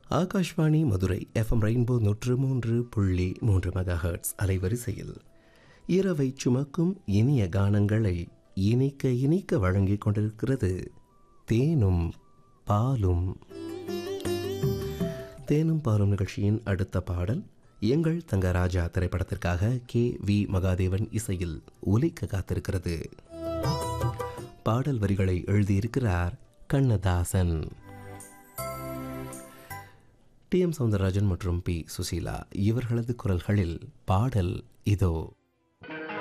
Akashvani Madurai FM rainbow நூற்று மூன்று புள்ளி மூன்று மெகாஹெர்ட்ஸ் அலைவரிசையில் இரவை சுமக்கும் இனிய கானங்களை இனிக்க இனிக்க வழங்கிக் கொண்டிருக்கிறது தேனும் பாலும் தேனும் பாலும் நிகழ்ச்சியின் அடுத்த பாடல் எங்கள் தங்கராஜா திரைப்படத்திற்காக கே வி மகாதேவன் இசையில் ஒலிக்க காத்திருக்கிறது பாடல் வரிகளை எழுதியிருக்கிறார் கண்ணதாசன் டி எம் சவுந்தரராஜன் மற்றும் பி சுசீலா இவர்களது குரல்களில் பாடல் இதோ